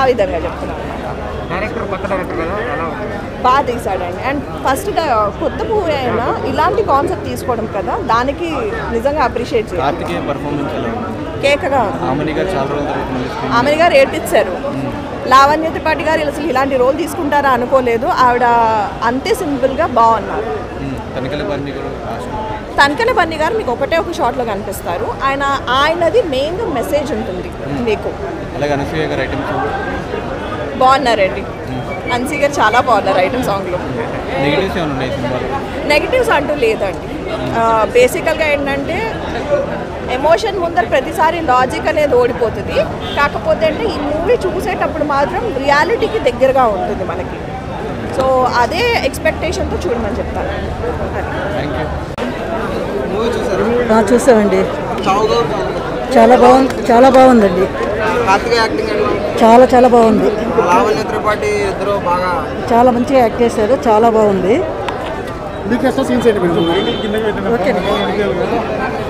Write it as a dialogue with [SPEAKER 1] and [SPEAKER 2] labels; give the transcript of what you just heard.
[SPEAKER 1] ఆ విధంగా చెప్తున్నాను
[SPEAKER 2] డైరెక్టర్ కొత్త డైరెక్టర్ కదా ఎలా ఉంది
[SPEAKER 1] బాగా తీసాడండి అండ్ ఫస్ట్ కొత్త మూవీ అయినా ఇలాంటి కాన్సెప్ట్ తీసుకోవడం కదా దానికి నిజంగా అప్రిషియేట్ చేయాలి
[SPEAKER 3] కార్తికేయ పర్ఫార్మెన్స్ ఎలా ఉంది
[SPEAKER 1] కేకగా ఉంది
[SPEAKER 3] ఆమెని గారు చాలా రోజుల తర్వాత మళ్ళీ స్క్రీన్
[SPEAKER 1] ఆమె గారు ఏడ్పించారు లావణ్య త్రిపాఠి గారు అసలు ఇలాంటి రోల్ తీసుకుంటారా అనుకోలేదు ఆవిడ అంతే సింపుల్గా బాగున్నారు
[SPEAKER 3] తనిఖీల బర్ని కూడా లాస్ట్
[SPEAKER 1] తనకల బన్నీ గారు మీకు ఒకటే ఒక షాట్లో కనిపిస్తారు ఆయన ఆయనది మెయిన్గా మెసేజ్ ఉంటుంది మీకు
[SPEAKER 3] అలాగే అనసూయ గారు ఐటమ్ సాంగ్
[SPEAKER 1] బాగున్నారండి అన్సీ గారు చాలా బాగున్నారు ఐటమ్ సాంగ్లో
[SPEAKER 3] నెగిటివ్స్ ఏమైనా ఉన్నాయి సినిమాలో
[SPEAKER 1] నెగిటివ్స్ అంటూ లేదండి బేసికల్గా ఏంటంటే ఎమోషన్ ముందర ప్రతిసారి లాజిక్ అనేది ఓడిపోతుంది కాకపోతే అంటే ఈ మూవీ చూసేటప్పుడు మాత్రం రియాలిటీకి దగ్గరగా ఉంటుంది మనకి సో అదే ఎక్స్పెక్టేషన్తో చూడమని చెప్తాను అది
[SPEAKER 3] థ్యాంక్ యూ
[SPEAKER 2] మూవీ చూసారు
[SPEAKER 4] ఆ, చూసామండి
[SPEAKER 2] చావుగా
[SPEAKER 4] చాలా బాగుంది చాలా బాగుందండి
[SPEAKER 2] కార్తిక యాక్టింగ్ ఎట్లా ఉంది?
[SPEAKER 4] చాలా చాలా బాగుంది
[SPEAKER 2] లావణ్య త్రిపాఠి ఇద్దరు బాగా
[SPEAKER 4] చాలా మంచిగా యాక్ట్ చేశారు చాలా బాగుంది
[SPEAKER 5] మీకు ఎట్లా సీన్స్ ఏంటి
[SPEAKER 4] ఓకే